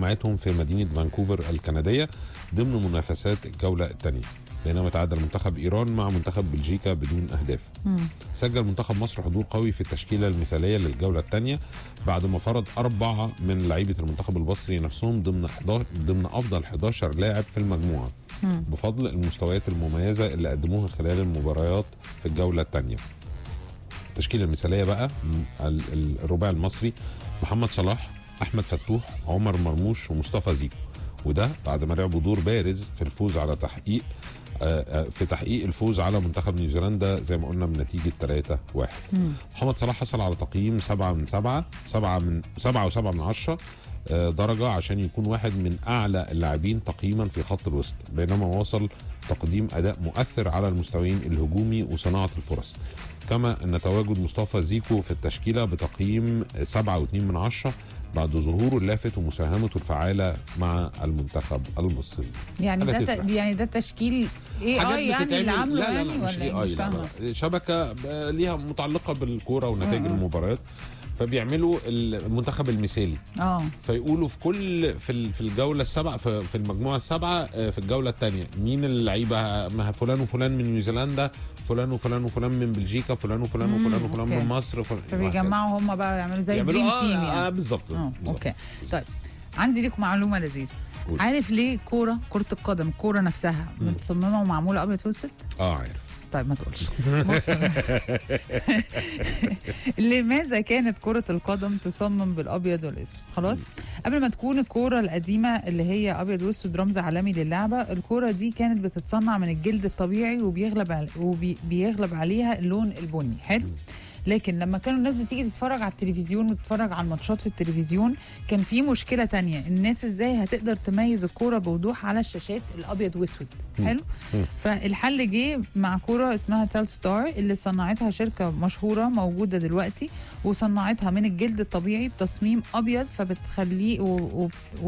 مجموعتهم في مدينه فانكوفر الكنديه ضمن منافسات الجوله الثانيه بينما تعادل منتخب ايران مع منتخب بلجيكا بدون اهداف مم. سجل منتخب مصر حضور قوي في التشكيله المثاليه للجوله الثانيه بعد ما فرض اربعه من لعيبه المنتخب المصري نفسهم ضمن 11 ضمن افضل 11 لاعب في المجموعه مم. بفضل المستويات المميزه اللي قدموها خلال المباريات في الجوله الثانيه. التشكيله المثاليه بقى م- ال- ال- الرباعي المصري محمد صلاح احمد فتوح عمر مرموش ومصطفى زيكو وده بعد ما لعبوا دور بارز في الفوز على تحقيق آه، آه، في تحقيق الفوز على منتخب نيوزيلندا زي ما قلنا بنتيجه 3 1 مم. محمد صلاح حصل على تقييم 7 من 7 7 من 7 و7 من 10 آه، درجة عشان يكون واحد من أعلى اللاعبين تقييما في خط الوسط بينما وصل تقديم أداء مؤثر على المستويين الهجومي وصناعة الفرص كما أن تواجد مصطفى زيكو في التشكيلة بتقييم 7 و2 من 10 بعد ظهوره اللافت ومساهمته الفعالة مع المنتخب المصري يعني حاجة ده تفرح. ت- يعني ده تشكيل اي حاجات اي يعني اللي بتتعمل- عامله لا لا يعني لا مش ولا اي إيه؟ اي مش لا فاهمه لا شبكه ب- ليها متعلقه بالكوره ونتائج آه، آه. المباريات فبيعملوا المنتخب المثالي اه فيقولوا في كل في ال- في الجوله السبعه في, في المجموعه السبعه آه، في الجوله الثانيه مين اللعيبه ما فلان وفلان من نيوزيلندا فلان وفلان وفلان من بلجيكا فلان وفلان مم، وفلان وفلان أوكي. من مصر فلان فبيجمعوا هم بقى يعملوا زي يعملوا دريم اه, تيم آه يعني بالظبط اه بالظبط. اوكي طيب عندي ليك معلومه لذيذه قول. عارف ليه كوره كره القدم الكوره نفسها متصممه ومعموله ابيض واسود اه عارف طيب ما تقولش بص لماذا كانت كرة القدم تصمم بالأبيض والأسود؟ خلاص؟ قبل ما تكون الكورة القديمة اللي هي أبيض وأسود رمز عالمي للعبة، الكورة دي كانت بتتصنع من الجلد الطبيعي وبيغلب عل... وبيغلب عليها اللون البني، حلو؟ لكن لما كانوا الناس بتيجي تتفرج على التلفزيون وتتفرج على الماتشات في التلفزيون كان في مشكله تانية الناس ازاي هتقدر تميز الكوره بوضوح على الشاشات الابيض واسود حلو فالحل جه مع كوره اسمها تيل ستار اللي صنعتها شركه مشهوره موجوده دلوقتي وصنعتها من الجلد الطبيعي بتصميم ابيض فبتخليه و- و-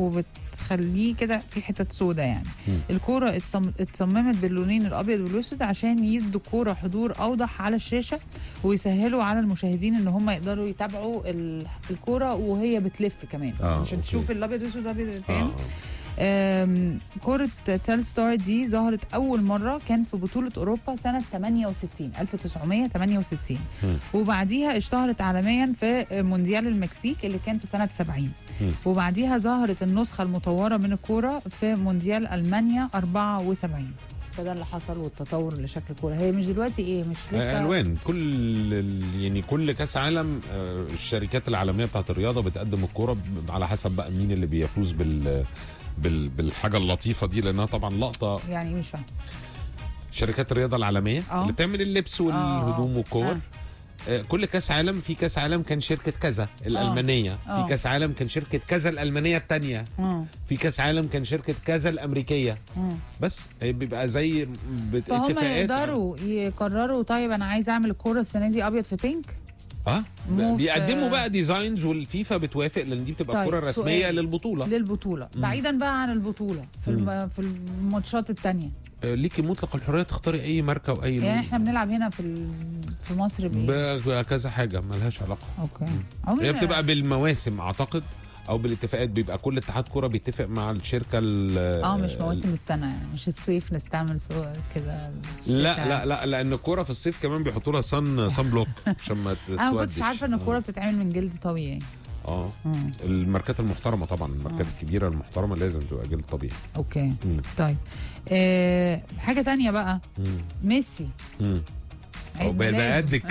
وبتخليه كده في حتت سودا يعني الكوره اتصم- اتصممت باللونين الابيض والاسود عشان يدوا كوره حضور اوضح على الشاشه ويسهلوا على المشاهدين ان هم يقدروا يتابعوا ال- الكوره وهي بتلف كمان آه، عشان أوكي. تشوف الابيض والاسود ابيض آه. فاهم آم، كرة تيل ستار دي ظهرت أول مرة كان في بطولة أوروبا سنة 68 1968 مم. وبعديها اشتهرت عالميا في مونديال المكسيك اللي كان في سنة 70 مم. وبعديها ظهرت النسخة المطورة من الكورة في مونديال ألمانيا 74 فده اللي حصل والتطور لشكل الكورة هي مش دلوقتي ايه مش آه، لسه الوان كل ال- يعني كل كاس عالم آه، الشركات العالميه بتاعت الرياضه بتقدم الكوره ب- على حسب بقى مين اللي بيفوز بال بال بالحاجه اللطيفه دي لانها طبعا لقطه يعني إيه مش فاهم شركات الرياضه العالميه آه. اللي بتعمل اللبس والهدوم والكور آه. آه، كل كاس عالم في كاس عالم كان شركه كذا الالمانيه آه. في كاس عالم كان شركه كذا الالمانيه الثانيه مم. في كاس عالم كان شركه كذا الامريكيه مم. بس هي بيبقى زي بت- فهم اتفاقات يقدروا يقرروا طيب انا عايز اعمل الكوره السنه دي ابيض في بينك اه مو في- بيقدموا بقى ديزاينز والفيفا بتوافق لان دي بتبقى طيب، الكره الرسميه سؤال. للبطوله للبطوله بعيدا بقى عن البطوله في الم... في الماتشات التانية آه، ليكي مطلق الحريه تختاري اي ماركه واي يعني لون احنا بنلعب هنا في ال... في مصر بايه بكذا حاجه ملهاش علاقه اوكي عمري هي ما- بتبقى بالمواسم اعتقد او بالاتفاقات بيبقى كل اتحاد كوره بيتفق مع الشركه ال- اه مش مواسم السنه يعني مش الصيف نستعمل سو- كده لا الشتاء. لا لا لان الكوره في الصيف كمان بيحطوا لها صن صن بلوك عشان ما تسودش انا ما كنتش عارفه ان الكوره بتتعمل من جلد طبيعي اه مم. الماركات المحترمه طبعا الماركات الكبيره المحترمه لازم تبقى جلد طبيعي اوكي مم. طيب آه حاجه تانية بقى مم. ميسي مم. عيد عقبال بقى ميلاده. قدك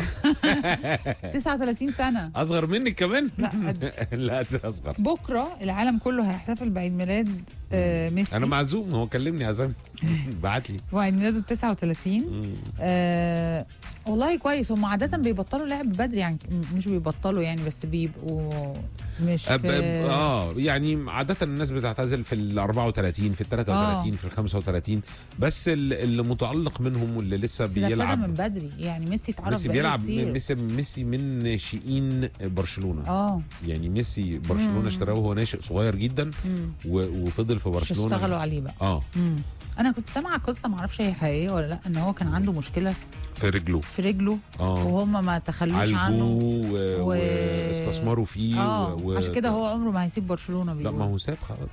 39 سنه اصغر منك كمان لا قد لا اصغر بكره العالم كله هيحتفل بعيد ميلاد آه ميسي انا معزوم هو كلمني عزمني بعت لي وعيد ميلاده 39 آه والله كويس هم عاده بيبطلوا لعب بدري يعني م- مش بيبطلوا يعني بس بيبقوا مش أب- أب- في اه يعني عاده الناس بتعتزل في ال 34 في ال 33 آه. في ال 35 بس ال- اللي متالق منهم واللي لسه بس ده ابتدى بيلعب من بدري يعني ميسي اتعرف ميسي بقاله بيلعب كتير. ميسي ميسي من ناشئين برشلونه اه يعني ميسي برشلونه مم. اشتراه وهو ناشئ صغير جدا مم. و- وفضل في مش برشلونه اشتغلوا عليه بقى اه مم. انا كنت سامعه قصه معرفش هي حقيقيه ولا لا ان هو كان عنده مشكله في رجله في رجله اه وهم ما تخلوش عنه عالجوه و... و- واستثمروا فيه اه و... عشان كده هو عمره ما هيسيب برشلونه لا بيقول ما هو ساب خلاص